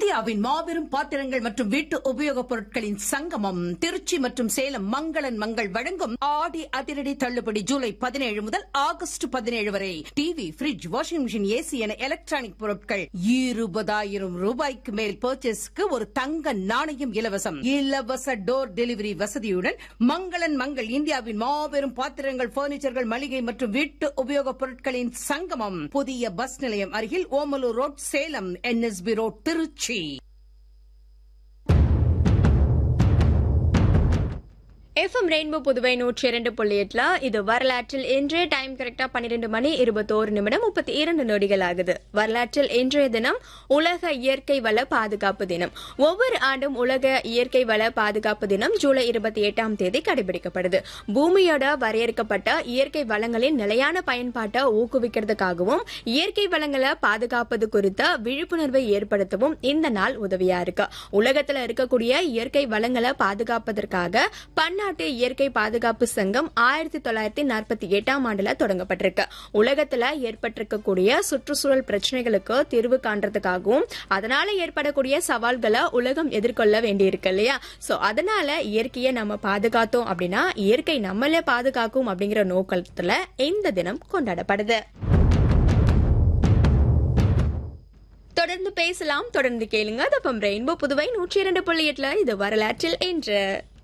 இந்தியாவின் மாபெரும் பாத்திரங்கள் மற்றும் வீட்டு உபயோகப் பொருட்களின் சங்கமம் திருச்சி மற்றும் சேலம் மங்களன் மங்கள் வழங்கும் ஆடி அதிரடி தள்ளுபடி ஜூலை பதினேழு முதல் ஆகஸ்ட் பதினேழு வரை TV fridge washing machine AC என எலக்ட்ரானிக் பொருட்கள் இருபதாயிரம் ரூபாய்க்கு மேல் பர்ச்சேஸ்க்கு ஒரு தங்க நாணயம் இலவசம் இலவச டோர் டெலிவரி வசதியுடன் மங்களன் மங்கள் இந்தியாவின் மாபெரும் பாத்திரங்கள் பர்னிச்சர்கள் மளிகை மற்றும் வீட்டு உபயோகப் பொருட்களின் சங்கமம் புதிய பஸ் நிலையம் அருகில் Omalur road Salem NSB road Trichy FM rainbow Puduvai நூற்றி இரண்டு புள்ளி எட்டுல இது வரலாற்றில் இன்றைய டைம் கரெக்டா பன்னிரெண்டு மணி இருபத்தோரு நிமிடம் முப்பத்தி இரண்டு நொடிகள் ஆகுது வரலாற்றில் இன்றைய தினம் உலக இயற்கை வள பாதுகாப்பு தினம் ஒவ்வொரு ஆண்டும் உலக இயற்கை வள பாதுகாப்பு தினம் ஜூலை இருபத்தி எட்டாம் தேதி கடைபிடிக்கப்படுது பூமியோட வரையறுக்கப்பட்ட இயற்கை வளங்களின் நிலையான பயன்பாட்டை ஊக்குவிக்கிறதுக்காகவும் இயற்கை வளங்களை பாதுகாப்பது குறித்த விழிப்புணர்வை ஏற்படுத்தவும் இந்த நாள் உதவியா இருக்கு உலகத்துல இருக்கக்கூடிய இயற்கை வளங்களை பாதுகாப்பதற்காக பன்னாட்டு இயற்கை பாதுகாப்பு சங்கம் ஆயிரத்தி தொள்ளாயிரத்தி நாற்பத்தி எட்டாம் ஆண்டுல தொடங்கப்பட்டிருக்கு உலகத்துல ஏற்பட்டிருக்கக்கூடிய சுற்றுச்சூழல் பிரச்சனைகளுக்கு தீர்வு காண்றதுக்காகவும் அதனால ஏற்படக்கூடிய சவால்களை உலகம் எதிர்கொள்ள வேண்டியிருக்கு இல்லையா சோ அதனால இயற்கையை நம்ம பாதுகாத்தோம் அப்படின்னா இயற்கை நம்மளே பாதுகாக்கும் அப்படிங்கிற நோக்கத்துல இந்த தினம் கொண்டாடப்படுது தொடர்ந்து பேசலாம் தொடர்ந்து கேளுங்க தப்பம் ரெயின்போ புதுவை நூற்றி இரண்டு புள்ளி எட்டுல இது வரலாற்றில் என்று